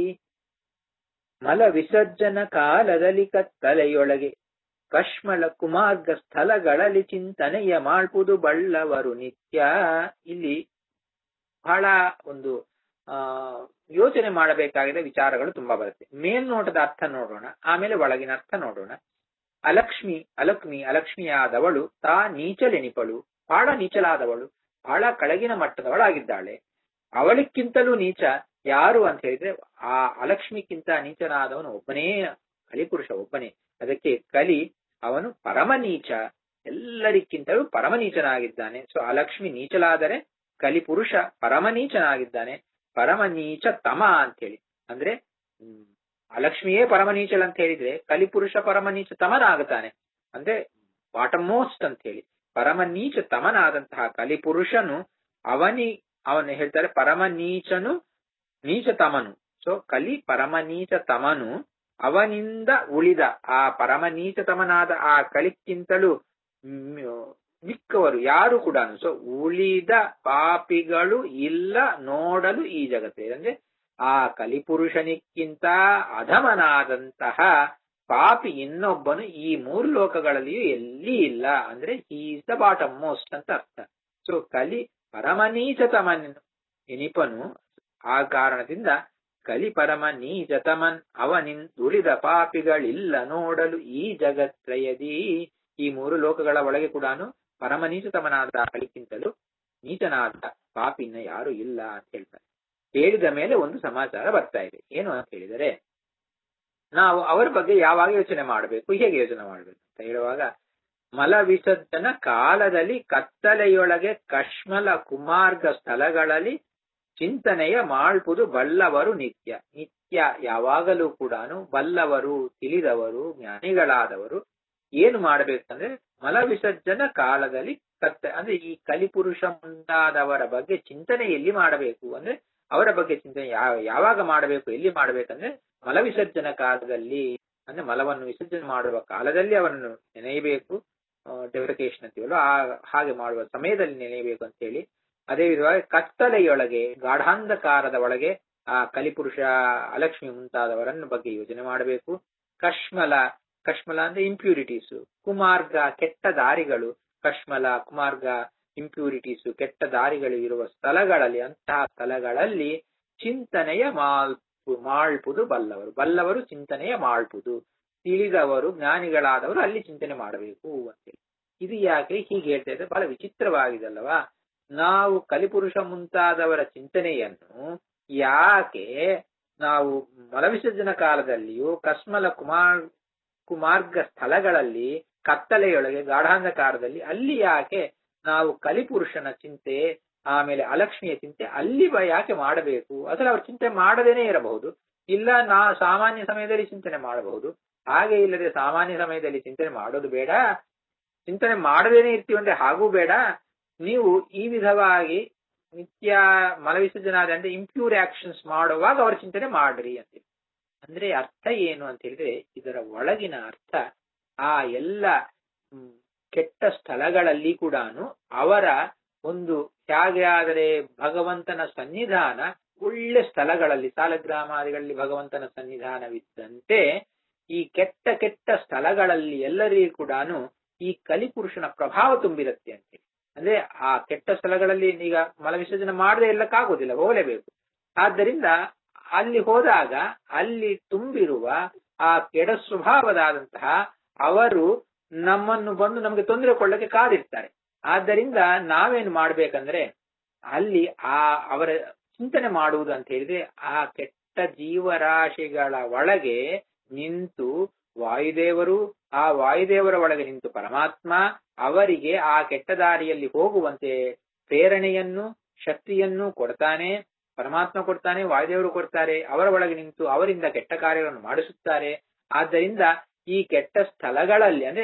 ಮಲ ವಿಸರ್ಜನ ಕಾಲದಲ್ಲಿ ಕತ್ತಲೆಯೊಳಗೆ ಕಶ್ಮಲ ಕುಮಾರ್ಗ ಸ್ಥಳಗಳಲ್ಲಿ ಚಿಂತನೆಯ ಮಾಡ್ಪುದು ಬಳ್ಳವರು ನಿತ್ಯ ಇಲ್ಲಿ ಬಹಳ ಒಂದು ಆ ಯೋಚನೆ ಮಾಡಬೇಕಾಗಿದ್ದ ವಿಚಾರಗಳು ತುಂಬಾ ಬರುತ್ತೆ ಮೇಲ್ನೋಟದ ಅರ್ಥ ನೋಡೋಣ ಆಮೇಲೆ ಒಳಗಿನ ಅರ್ಥ ನೋಡೋಣ ಅಲಕ್ಷ್ಮಿ ಅಲಕ್ಷ್ಮಿ ಅಲಕ್ಷ್ಮಿಯಾದವಳು ತಾ ನೀಚಲೆನಿಪಳು ಬಹಳ ನೀಚಲಾದವಳು ಬಹಳ ಕೆಳಗಿನ ಮಟ್ಟದವಳಾಗಿದ್ದಾಳೆ ಅವಳಿಕ್ಕಿಂತಲೂ ನೀಚ ಯಾರು ಅಂತ ಹೇಳಿದ್ರೆ ಆ ಅಲಕ್ಷ್ಮಿಕ್ಕಿಂತ ನೀಚನಾದವನು ಒಬ್ಬನೇ ಕಲಿಪುರುಷ ಒಬ್ಬನೇ ಅದಕ್ಕೆ ಕಲಿ ಅವನು ಪರಮ ನೀಚ ಎಲ್ಲರಿಗಿಂತಲೂ ಪರಮ ನೀಚನಾಗಿದ್ದಾನೆ ಸೊ ಅಲಕ್ಷ್ಮಿ ನೀಚಲಾದರೆ ಕಲಿಪುರುಷ ಪರಮ ನೀಚನಾಗಿದ್ದಾನೆ ಪರಮ ನೀಚ ತಮ ಅಂತ ಹೇಳಿ ಅಂದ್ರೆ ಅಲಕ್ಷ್ಮಿಯೇ ಪರಮ ನೀಚಲ್ ಅಂತ ಹೇಳಿದ್ರೆ ಕಲಿಪುರುಷ ಪರಮ ನೀಚ ತಮನಾಗುತ್ತಾನೆ ಅಂದ್ರೆ ಬಾಟಮ್ ಮೋಸ್ಟ್ ಅಂತ ಹೇಳಿ ಪರಮ ನೀಚ ತಮನಾದಂತಹ ಕಲಿಪುರುಷನು ಅವನಿ ಅವನು ಹೇಳ್ತಾರೆ ಪರಮ ನೀಚನು ನೀಚ ತಮನು ಸೊ ಕಲಿ ಪರಮ ನೀಚ ತಮನು ಅವನಿಂದ ಉಳಿದ ಆ ಪರಮ ನೀಚ ತಮನಾದ ಆ ಕಲಿಕ್ಕಿಂತಲೂ ಮಿಕ್ಕವರು ಯಾರು ಕೂಡ ಸೊ ಉಳಿದ ಪಾಪಿಗಳು ಇಲ್ಲ ನೋಡಲು ಈ ಜಗತ್ತೇ ಅಂದ್ರೆ ಆ ಕಲಿಪುರುಷನಿಕ್ಕಿಂತ ಅಧಮನಾದಂತಹ ಪಾಪಿ ಇನ್ನೊಬ್ಬನು ಈ ಮೂರು ಲೋಕಗಳಲ್ಲಿಯೂ ಎಲ್ಲಿ ಇಲ್ಲ ಅಂದ್ರೆ ಈಸ್ ದ ಬಾಟಮ್ ಮೋಸ್ಟ್ ಅಂತ ಅರ್ಥ ಸೊ ಕಲಿ ಪರಮನೀಚತಮನ್ ಎನಿಪನು ಆ ಕಾರಣದಿಂದ ಕಲಿ ಪರಮ ನೀಚತಮನ್ ಅವನಿನ್ ಉಳಿದ ಪಾಪಿಗಳಿಲ್ಲ ನೋಡಲು ಈ ಜಗತ್ರಯದಿ ಈ ಮೂರು ಲೋಕಗಳ ಒಳಗೆ ಕೂಡ ಪರಮನೀಚತಮನಾದ ಕಲಿಗಿಂತಲೂ ನೀಚನಾದ ಪಾಪಿನ ಯಾರು ಇಲ್ಲ ಅಂತ ಹೇಳ್ತಾರೆ ಹೇಳಿದ ಮೇಲೆ ಒಂದು ಸಮಾಚಾರ ಬರ್ತಾ ಇದೆ ಏನು ಅಂತ ಹೇಳಿದರೆ ನಾವು ಅವರ ಬಗ್ಗೆ ಯಾವಾಗ ಯೋಚನೆ ಮಾಡಬೇಕು ಹೇಗೆ ಯೋಚನೆ ಮಾಡಬೇಕು ಅಂತ ಹೇಳುವಾಗ ಮಲ ವಿಸರ್ಜನ ಕಾಲದಲ್ಲಿ ಕತ್ತಲೆಯೊಳಗೆ ಕಶ್ಮಲ ಕುಮಾರ್ಗ ಸ್ಥಳಗಳಲ್ಲಿ ಚಿಂತನೆಯ ಮಾಡ್ಪುದು ಬಲ್ಲವರು ನಿತ್ಯ ನಿತ್ಯ ಯಾವಾಗಲೂ ಕೂಡ ಬಲ್ಲವರು ತಿಳಿದವರು ಜ್ಞಾನಿಗಳಾದವರು ಏನು ಮಾಡಬೇಕಂದ್ರೆ ಮಲ ವಿಸರ್ಜನ ಕಾಲದಲ್ಲಿ ಕತ್ತ ಅಂದ್ರೆ ಈ ಕಲಿಪುರುಷ ಮುಂತಾದವರ ಬಗ್ಗೆ ಚಿಂತನೆ ಎಲ್ಲಿ ಮಾಡಬೇಕು ಅಂದ್ರೆ ಅವರ ಬಗ್ಗೆ ಚಿಂತನೆ ಯಾವ ಯಾವಾಗ ಮಾಡಬೇಕು ಎಲ್ಲಿ ಮಾಡಬೇಕಂದ್ರೆ ಮಲ ವಿಸರ್ಜನ ಕಾಲದಲ್ಲಿ ಅಂದ್ರೆ ಮಲವನ್ನು ವಿಸರ್ಜನೆ ಮಾಡುವ ಕಾಲದಲ್ಲಿ ಅವರನ್ನು ನೆನೆಯಬೇಕು ಡೆವರಿಕೇಶನ್ ಅಂತೀವಲ್ಲ ಆ ಹಾಗೆ ಮಾಡುವ ಸಮಯದಲ್ಲಿ ನೆನೆಯಬೇಕು ಅಂತ ಹೇಳಿ ಅದೇ ವಿಧವಾಗಿ ಕತ್ತಲೆಯೊಳಗೆ ಗಾಢಾಂಧಕಾರದ ಒಳಗೆ ಆ ಕಲಿಪುರುಷ ಅಲಕ್ಷ್ಮಿ ಮುಂತಾದವರನ್ನ ಬಗ್ಗೆ ಯೋಚನೆ ಮಾಡಬೇಕು ಕಶ್ಮಲ ಕಶ್ಮಲ ಅಂದ್ರೆ ಇಂಪ್ಯೂರಿಟೀಸ್ ಕುಮಾರ್ಗ ಕೆಟ್ಟ ದಾರಿಗಳು ಕಶ್ಮಲ ಕುಮಾರ್ಗ ಇಂಪ್ಯೂರಿಟೀಸ್ ಕೆಟ್ಟ ದಾರಿಗಳು ಇರುವ ಸ್ಥಳಗಳಲ್ಲಿ ಅಂತಹ ಸ್ಥಳಗಳಲ್ಲಿ ಚಿಂತನೆಯ ಮಾಲ್ಪು ಮಾಳ್ಪುದು ಬಲ್ಲವರು ಬಲ್ಲವರು ಚಿಂತನೆಯ ಮಾಳ್ಪುದು ತಿಳಿದವರು ಜ್ಞಾನಿಗಳಾದವರು ಅಲ್ಲಿ ಚಿಂತನೆ ಮಾಡಬೇಕು ಅಂತೇಳಿ ಇದು ಯಾಕೆ ಹೀಗೆ ಹೇಳ್ತಾ ಇದ್ರೆ ಬಹಳ ವಿಚಿತ್ರವಾಗಿದಲ್ಲವಾ ನಾವು ಕಲಿಪುರುಷ ಮುಂತಾದವರ ಚಿಂತನೆಯನ್ನು ಯಾಕೆ ನಾವು ಮಲವಿಸರ್ಜನ ಕಾಲದಲ್ಲಿಯೂ ಕಸ್ಮಲ ಕುಮಾರ್ ಕುಮಾರ್ಗ ಸ್ಥಳಗಳಲ್ಲಿ ಕತ್ತಲೆಯೊಳಗೆ ಗಾಢಾಂಧಕಾರದಲ್ಲಿ ಅಲ್ಲಿ ಯಾಕೆ ನಾವು ಕಲಿಪುರುಷನ ಚಿಂತೆ ಆಮೇಲೆ ಅಲಕ್ಷ್ಮಿಯ ಚಿಂತೆ ಅಲ್ಲಿ ಯಾಕೆ ಮಾಡಬೇಕು ಅಥವಾ ಅವ್ರ ಚಿಂತೆ ಮಾಡದೇನೆ ಇರಬಹುದು ಇಲ್ಲ ನಾ ಸಾಮಾನ್ಯ ಸಮಯದಲ್ಲಿ ಚಿಂತನೆ ಮಾಡಬಹುದು ಹಾಗೆ ಇಲ್ಲದೆ ಸಾಮಾನ್ಯ ಸಮಯದಲ್ಲಿ ಚಿಂತನೆ ಮಾಡೋದು ಬೇಡ ಚಿಂತನೆ ಮಾಡದೇನೆ ಇರ್ತೀವಿ ಅಂದ್ರೆ ಹಾಗೂ ಬೇಡ ನೀವು ಈ ವಿಧವಾಗಿ ನಿತ್ಯ ಮಲವಿಸರ್ಜನಾದ ಅಂದ್ರೆ ಇಂಪ್ಯೂರ್ ಆಕ್ಷನ್ಸ್ ಮಾಡುವಾಗ ಅವರ ಚಿಂತನೆ ಮಾಡ್ರಿ ಅಂತ ಅಂದ್ರೆ ಅರ್ಥ ಏನು ಅಂತ ಹೇಳಿದ್ರೆ ಇದರ ಒಳಗಿನ ಅರ್ಥ ಆ ಎಲ್ಲ ಕೆಟ್ಟ ಸ್ಥಳಗಳಲ್ಲಿ ಕೂಡ ಅವರ ಒಂದು ಹೇಗೆ ಆದರೆ ಭಗವಂತನ ಸನ್ನಿಧಾನ ಒಳ್ಳೆ ಸ್ಥಳಗಳಲ್ಲಿ ಸಾಲಗ್ರಾಮಾದಿಗಳಲ್ಲಿ ಭಗವಂತನ ಸನ್ನಿಧಾನವಿದ್ದಂತೆ ಈ ಕೆಟ್ಟ ಕೆಟ್ಟ ಸ್ಥಳಗಳಲ್ಲಿ ಎಲ್ಲರಿಗೂ ಕೂಡ ಈ ಕಲಿಪುರುಷನ ಪ್ರಭಾವ ತುಂಬಿರುತ್ತೆ ಅಂತೇಳಿ ಅಂದ್ರೆ ಆ ಕೆಟ್ಟ ಸ್ಥಳಗಳಲ್ಲಿ ಈಗ ಮಲವಿಸರ್ಜನೆ ಮಾಡದೆ ಎಲ್ಲಕ್ಕಾಗೋದಿಲ್ಲ ಹೋಗಲೇಬೇಕು ಆದ್ದರಿಂದ ಅಲ್ಲಿ ಹೋದಾಗ ಅಲ್ಲಿ ತುಂಬಿರುವ ಆ ಕೆಡ ಸ್ವಭಾವದಾದಂತಹ ಅವರು ನಮ್ಮನ್ನು ಬಂದು ನಮಗೆ ತೊಂದರೆ ಕೊಳ್ಳಕ್ಕೆ ಕಾದಿರ್ತಾರೆ ಆದ್ದರಿಂದ ನಾವೇನು ಮಾಡ್ಬೇಕಂದ್ರೆ ಅಲ್ಲಿ ಆ ಅವರ ಚಿಂತನೆ ಮಾಡುವುದು ಅಂತ ಹೇಳಿದ್ರೆ ಆ ಕೆಟ್ಟ ಜೀವರಾಶಿಗಳ ಒಳಗೆ ನಿಂತು ವಾಯುದೇವರು ಆ ವಾಯುದೇವರ ಒಳಗೆ ನಿಂತು ಪರಮಾತ್ಮ ಅವರಿಗೆ ಆ ಕೆಟ್ಟ ದಾರಿಯಲ್ಲಿ ಹೋಗುವಂತೆ ಪ್ರೇರಣೆಯನ್ನು ಶಕ್ತಿಯನ್ನು ಕೊಡ್ತಾನೆ ಪರಮಾತ್ಮ ಕೊಡ್ತಾನೆ ವಾಯುದೇವರು ಕೊಡ್ತಾರೆ ಅವರ ಒಳಗೆ ನಿಂತು ಅವರಿಂದ ಕೆಟ್ಟ ಕಾರ್ಯಗಳನ್ನು ಮಾಡಿಸುತ್ತಾರೆ ಆದ್ದರಿಂದ ಈ ಕೆಟ್ಟ ಸ್ಥಳಗಳಲ್ಲಿ ಅಂದ್ರೆ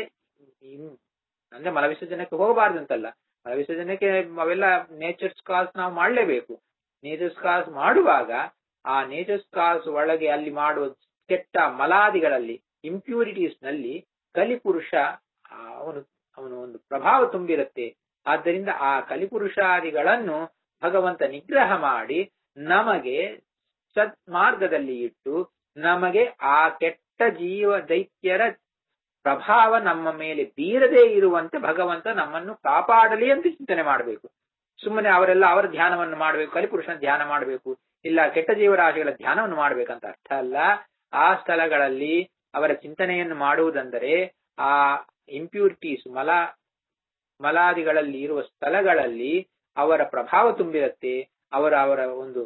ಅಂದ್ರೆ ಮಲವಿಸರ್ಜನಕ್ಕೆ ಹೋಗಬಾರ್ದು ಅಂತಲ್ಲ ಮಲವಿಸರ್ಜನಕ್ಕೆ ಅವೆಲ್ಲ ನೇಚರ್ಸ್ ಕಾಸ್ ನಾವು ಮಾಡಲೇಬೇಕು ನೇಚರ್ಸ್ ಕಾಸ್ ಮಾಡುವಾಗ ಆ ನೇಚರ್ಸ್ ಕಾಸ್ ಒಳಗೆ ಅಲ್ಲಿ ಮಾಡುವ ಕೆಟ್ಟ ಮಲಾದಿಗಳಲ್ಲಿ ಇಂಪ್ಯೂರಿಟೀಸ್ ನಲ್ಲಿ ಕಲಿಪುರುಷ ಅವನು ಅವನು ಒಂದು ಪ್ರಭಾವ ತುಂಬಿರುತ್ತೆ ಆದ್ದರಿಂದ ಆ ಕಲಿಪುರುಷಾದಿಗಳನ್ನು ಭಗವಂತ ನಿಗ್ರಹ ಮಾಡಿ ನಮಗೆ ಸತ್ ಮಾರ್ಗದಲ್ಲಿ ಇಟ್ಟು ನಮಗೆ ಆ ಕೆಟ್ಟ ಜೀವ ದೈತ್ಯರ ಪ್ರಭಾವ ನಮ್ಮ ಮೇಲೆ ಬೀರದೇ ಇರುವಂತೆ ಭಗವಂತ ನಮ್ಮನ್ನು ಕಾಪಾಡಲಿ ಅಂತ ಚಿಂತನೆ ಮಾಡಬೇಕು ಸುಮ್ಮನೆ ಅವರೆಲ್ಲ ಅವರ ಧ್ಯಾನವನ್ನು ಮಾಡಬೇಕು ಕಲಿಪುರುಷನ ಧ್ಯಾನ ಮಾಡಬೇಕು ಇಲ್ಲ ಕೆಟ್ಟ ಜೀವರಾಶಿಗಳ ಧ್ಯಾನವನ್ನು ಮಾಡಬೇಕಂತ ಅರ್ಥ ಅಲ್ಲ ಆ ಸ್ಥಳಗಳಲ್ಲಿ ಅವರ ಚಿಂತನೆಯನ್ನು ಮಾಡುವುದಂದರೆ ಆ ಇಂಪ್ಯೂರಿಟೀಸ್ ಮಲ ಮಲಾದಿಗಳಲ್ಲಿ ಇರುವ ಸ್ಥಳಗಳಲ್ಲಿ ಅವರ ಪ್ರಭಾವ ತುಂಬಿರುತ್ತೆ ಅವರ ಅವರ ಒಂದು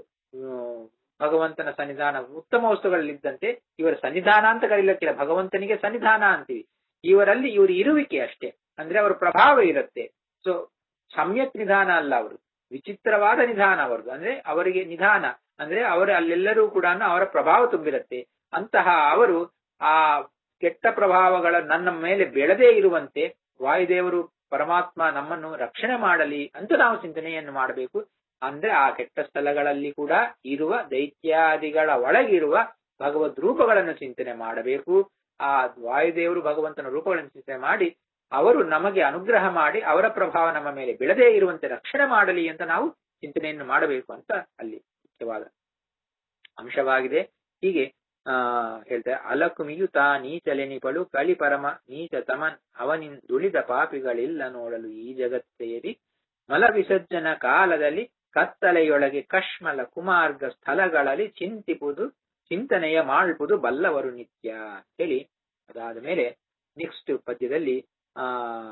ಭಗವಂತನ ಸನ್ನಿಧಾನ ಉತ್ತಮ ವಸ್ತುಗಳಲ್ಲಿದ್ದಂತೆ ಇವರ ಸನ್ನಿಧಾನ ಅಂತ ಕರೀಲಕ್ಕಿಲ್ಲ ಭಗವಂತನಿಗೆ ಸನ್ನಿಧಾನ ಅಂತೀವಿ ಇವರಲ್ಲಿ ಇವರು ಇರುವಿಕೆ ಅಷ್ಟೇ ಅಂದ್ರೆ ಅವರ ಪ್ರಭಾವ ಇರುತ್ತೆ ಸೊ ಸಮ್ಯಕ್ ನಿಧಾನ ಅಲ್ಲ ಅವರು ವಿಚಿತ್ರವಾದ ನಿಧಾನ ಅವರದು ಅಂದ್ರೆ ಅವರಿಗೆ ನಿಧಾನ ಅಂದ್ರೆ ಅವರ ಅಲ್ಲೆಲ್ಲರೂ ಕೂಡ ಅವರ ಪ್ರಭಾವ ತುಂಬಿರುತ್ತೆ ಅಂತಹ ಅವರು ಆ ಕೆಟ್ಟ ಪ್ರಭಾವಗಳ ನನ್ನ ಮೇಲೆ ಬೆಳೆದೇ ಇರುವಂತೆ ವಾಯುದೇವರು ಪರಮಾತ್ಮ ನಮ್ಮನ್ನು ರಕ್ಷಣೆ ಮಾಡಲಿ ಅಂತ ನಾವು ಚಿಂತನೆಯನ್ನು ಮಾಡಬೇಕು ಅಂದ್ರೆ ಆ ಕೆಟ್ಟ ಸ್ಥಳಗಳಲ್ಲಿ ಕೂಡ ಇರುವ ದೈತ್ಯಾದಿಗಳ ಒಳಗಿರುವ ಭಗವದ್ ರೂಪಗಳನ್ನು ಚಿಂತನೆ ಮಾಡಬೇಕು ಆ ವಾಯುದೇವರು ಭಗವಂತನ ರೂಪಗಳನ್ನು ಚಿಂತನೆ ಮಾಡಿ ಅವರು ನಮಗೆ ಅನುಗ್ರಹ ಮಾಡಿ ಅವರ ಪ್ರಭಾವ ನಮ್ಮ ಮೇಲೆ ಬೆಳೆದೇ ಇರುವಂತೆ ರಕ್ಷಣೆ ಮಾಡಲಿ ಅಂತ ನಾವು ಚಿಂತನೆಯನ್ನು ಮಾಡಬೇಕು ಅಂತ ಅಲ್ಲಿ ಮುಖ್ಯವಾದ ಅಂಶವಾಗಿದೆ ಹೀಗೆ ಆ ಹೇಳ್ತಾರೆ ಅಲಕುಮಿಯು ತಾ ನೀಚಲೆನಿಪಳು ಕಲಿ ಪರಮ ನೀಚ ತಮನ್ ಅವನಿಂದುಳಿದ ಪಾಪಿಗಳಿಲ್ಲ ನೋಡಲು ಈ ಜಗತ್ತೆಯರಿ ಮಲ ವಿಸರ್ಜನ ಕಾಲದಲ್ಲಿ ಕತ್ತಲೆಯೊಳಗೆ ಕಶ್ಮಲ ಕುಮಾರ್ಗ ಸ್ಥಳಗಳಲ್ಲಿ ಚಿಂತಿಪುದು ಚಿಂತನೆಯ ಮಾಡ್ಪುದು ಬಲ್ಲವರು ನಿತ್ಯ ಹೇಳಿ ಅದಾದ ಮೇಲೆ ನೆಕ್ಸ್ಟ್ ಪದ್ಯದಲ್ಲಿ ಆ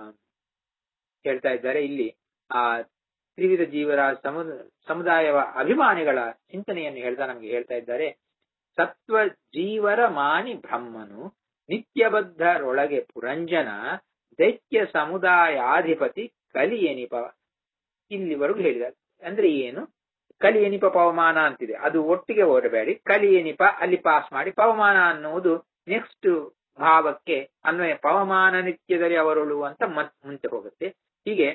ಹೇಳ್ತಾ ಇದ್ದಾರೆ ಇಲ್ಲಿ ಆ ತ್ರಿವಿಧ ಜೀವರ ಸಮು ಸಮುದಾಯವ ಅಭಿಮಾನಿಗಳ ಚಿಂತನೆಯನ್ನು ಹೇಳ್ತಾ ನಮ್ಗೆ ಹೇಳ್ತಾ ಇದ್ದಾರೆ ಸತ್ವ ಜೀವರ ಮಾನಿ ಬ್ರಹ್ಮನು ನಿತ್ಯಬದ್ಧರೊಳಗೆ ಪುರಂಜನ ದೈತ್ಯ ಸಮುದಾಯಾಧಿಪತಿ ಕಲಿ ಎನಿಪ ಇಲ್ಲಿವರೆಗೂ ಹೇಳಿದ್ದಾರೆ ಅಂದ್ರೆ ಏನು ಕಲಿ ಎನಿಪ ಪವಮಾನ ಅಂತಿದೆ ಅದು ಒಟ್ಟಿಗೆ ಓಡಬೇಡಿ ಕಲಿ ಎನಿಪ ಅಲ್ಲಿ ಪಾಸ್ ಮಾಡಿ ಪವಮಾನ ಅನ್ನುವುದು ನೆಕ್ಸ್ಟ್ ಭಾವಕ್ಕೆ ಅನ್ವಯ ಪವಮಾನ ನಿತ್ಯದಲ್ಲಿ ಅವರೊಳು ಅಂತ ಮತ್ ಮುಂಚೆ ಹೋಗುತ್ತೆ ಹೀಗೆ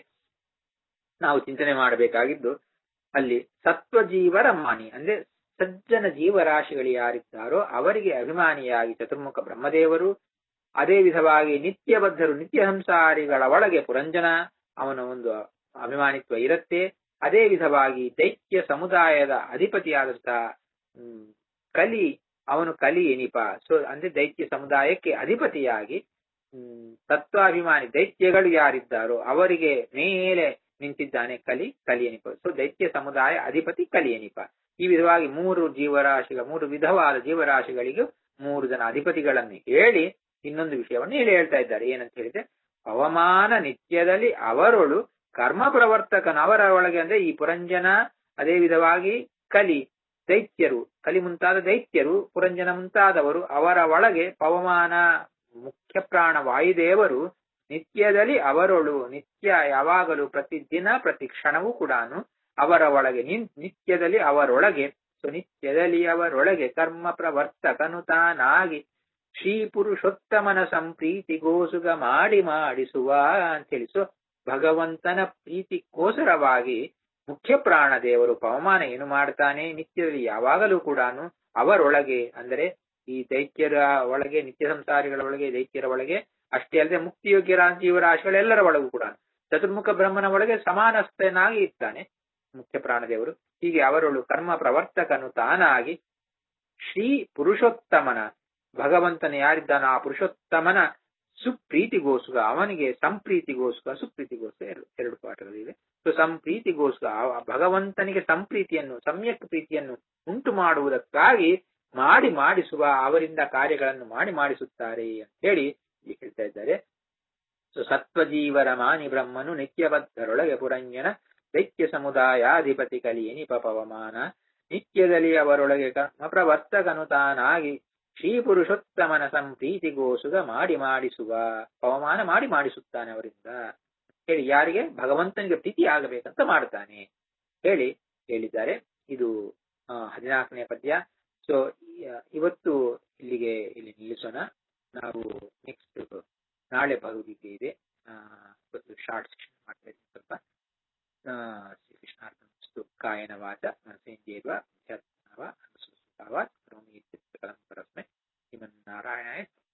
ನಾವು ಚಿಂತನೆ ಮಾಡಬೇಕಾಗಿದ್ದು ಅಲ್ಲಿ ಸತ್ವಜೀವರ ಮಾನಿ ಅಂದ್ರೆ ಸಜ್ಜನ ಜೀವರಾಶಿಗಳು ಯಾರಿದ್ದಾರೋ ಅವರಿಗೆ ಅಭಿಮಾನಿಯಾಗಿ ಚತುರ್ಮುಖ ಬ್ರಹ್ಮದೇವರು ಅದೇ ವಿಧವಾಗಿ ನಿತ್ಯಬದ್ಧರು ನಿತ್ಯ ಸಂಸಾರಿಗಳ ಒಳಗೆ ಪುರಂಜನ ಅವನ ಒಂದು ಅಭಿಮಾನಿತ್ವ ಇರುತ್ತೆ ಅದೇ ವಿಧವಾಗಿ ದೈತ್ಯ ಸಮುದಾಯದ ಅಧಿಪತಿಯಾದಂತಹ ಹ್ಮ್ ಕಲಿ ಅವನು ಕಲಿ ಎನಿಪ ಸೊ ಅಂದ್ರೆ ದೈತ್ಯ ಸಮುದಾಯಕ್ಕೆ ಅಧಿಪತಿಯಾಗಿ ಹ್ಮ್ ತತ್ವಾಭಿಮಾನಿ ದೈತ್ಯಗಳು ಯಾರಿದ್ದಾರೋ ಅವರಿಗೆ ಮೇಲೆ ನಿಂತಿದ್ದಾನೆ ಕಲಿ ಕಲಿಯನಿಪ ಸೊ ದೈತ್ಯ ಸಮುದಾಯ ಅಧಿಪತಿ ಕಲಿಯನಿಪ ಈ ವಿಧವಾಗಿ ಮೂರು ಜೀವರಾಶಿಗಳ ಮೂರು ವಿಧವಾದ ಜೀವರಾಶಿಗಳಿಗೂ ಮೂರು ಜನ ಅಧಿಪತಿಗಳನ್ನು ಹೇಳಿ ಇನ್ನೊಂದು ವಿಷಯವನ್ನು ಹೇಳಿ ಹೇಳ್ತಾ ಇದ್ದಾರೆ ಏನಂತ ಹೇಳಿದ್ರೆ ಅವಮಾನ ನಿತ್ಯದಲ್ಲಿ ಅವರೊಳು ಕರ್ಮ ಪ್ರವರ್ತಕನ ಅವರ ಒಳಗೆ ಅಂದ್ರೆ ಈ ಪುರಂಜನ ಅದೇ ವಿಧವಾಗಿ ಕಲಿ ದೈತ್ಯರು ಕಲಿ ಮುಂತಾದ ದೈತ್ಯರು ಪುರಂಜನ ಮುಂತಾದವರು ಅವರ ಒಳಗೆ ಪವಮಾನ ಮುಖ್ಯ ಪ್ರಾಣ ವಾಯುದೇವರು ನಿತ್ಯದಲ್ಲಿ ಅವರೊಳು ನಿತ್ಯ ಯಾವಾಗಲೂ ಪ್ರತಿ ದಿನ ಪ್ರತಿ ಕ್ಷಣವೂ ಕೂಡ ಅವರ ಒಳಗೆ ನಿನ್ ನಿತ್ಯದಲ್ಲಿ ಅವರೊಳಗೆ ಸೊ ನಿತ್ಯದಲ್ಲಿ ಅವರೊಳಗೆ ಕರ್ಮ ಪ್ರವರ್ತಕನು ತಾನಾಗಿ ಶ್ರೀ ಪುರುಷೋತ್ತಮನ ಸಂಪ್ರೀತಿಗೋಸುಗ ಮಾಡಿ ಮಾಡಿಸುವ ಅಂತೇಳಿ ಸೊ ಭಗವಂತನ ಪ್ರೀತಿಗೋಸ್ಕರವಾಗಿ ಮುಖ್ಯ ಪ್ರಾಣ ದೇವರು ಪವಮಾನ ಏನು ಮಾಡ್ತಾನೆ ನಿತ್ಯದಲ್ಲಿ ಯಾವಾಗಲೂ ಕೂಡ ಅವರೊಳಗೆ ಅಂದರೆ ಈ ದೈತ್ಯರ ಒಳಗೆ ನಿತ್ಯ ಸಂಸಾರಿಗಳ ಒಳಗೆ ದೈತ್ಯರ ಒಳಗೆ ಅಷ್ಟೇ ಅಲ್ಲದೆ ಮುಕ್ತಿಯೋಗ್ಯರ ಜೀವರಾಶಿಗಳೆಲ್ಲರ ಒಳಗೂ ಕೂಡ ಚತುರ್ಮುಖ ಬ್ರಹ್ಮನ ಒಳಗೆ ಸಮಾನಸ್ಥನಾಗಿ ಇರ್ತಾನೆ ಮುಖ್ಯ ಪ್ರಾಣದೇವರು ಹೀಗೆ ಅವರೊಳು ಕರ್ಮ ಪ್ರವರ್ತಕನು ತಾನಾಗಿ ಶ್ರೀ ಪುರುಷೋತ್ತಮನ ಭಗವಂತನ ಯಾರಿದ್ದಾನ ಆ ಪುರುಷೋತ್ತಮನ ಸುಪ್ರೀತಿಗೋಸ್ಕರ ಅವನಿಗೆ ಸಂಪ್ರೀತಿಗೋಸ್ಕರ ಸುಪ್ರೀತಿಗೋಸ್ಕರ ಎರಡು ಎರಡು ಪಾಠಗಳಿವೆ ಸೊ ಸಂಪ್ರೀತಿಗೋಸ್ಕರ ಭಗವಂತನಿಗೆ ಸಂಪ್ರೀತಿಯನ್ನು ಸಮ್ಯಕ್ ಪ್ರೀತಿಯನ್ನು ಉಂಟು ಮಾಡುವುದಕ್ಕಾಗಿ ಮಾಡಿ ಮಾಡಿಸುವ ಅವರಿಂದ ಕಾರ್ಯಗಳನ್ನು ಮಾಡಿ ಮಾಡಿಸುತ್ತಾರೆ ಅಂತ ಹೇಳಿ ಹೇಳ್ತಾ ಇದ್ದಾರೆ ಸೊ ಸತ್ವಜೀವರ ಮಾನಿ ಬ್ರಹ್ಮನು ನಿತ್ಯಬದ್ಧರೊಳಗೆ ಪುರಂಜನ ದೈತ್ಯ ಸಮುದಾಯಾಧಿಪತಿ ಕಲಿಯನಿ ಪವಮಾನ ನಿತ್ಯದಲ್ಲಿ ಅವರೊಳಗೆ ಕರ್ಮ ಪ್ರವರ್ತಕನು ತಾನಾಗಿ ಶ್ರೀ ಪುರುಷೋತ್ತಮನ ಸಂಪ್ರೀತಿಗೋಸುಗ ಮಾಡಿ ಮಾಡಿಸುವ ಪವಮಾನ ಮಾಡಿ ಮಾಡಿಸುತ್ತಾನೆ ಅವರಿಂದ ಹೇಳಿ ಯಾರಿಗೆ ಭಗವಂತನಿಗೆ ಪ್ರೀತಿ ಆಗಬೇಕಂತ ಮಾಡ್ತಾನೆ ಹೇಳಿ ಹೇಳಿದ್ದಾರೆ ಇದು ಹದಿನಾಲ್ಕನೇ ಪದ್ಯ ಸೊ ಇವತ್ತು ಇಲ್ಲಿಗೆ ಇಲ್ಲಿ ನಿಲ್ಲಿಸೋಣ ನಾವು ನೆಕ್ಸ್ಟ್ ನಾಳೆ ಭಗವದ್ಗೀತೆ ಇದೆ ಇವತ್ತು ಶಾರ್ಟ್ ಸೆಷನ್ ಮಾಡ್ತಾ ಇದ್ದೀನಿ ಸ್ವಲ್ಪ ಶ್ರೀ ಕೃಷ್ಣಾರ್ಪಣಿಸ್ತು ಕಾಯನ ವಾಚ ಮನಸೇಂದ್ರಿಯವ ಅನುಸೃತಾವ ಕರೋಮಿ ಪರಸ್ಮೈ ಶ್ರೀಮನ್ನಾರಾಯಣಾಯ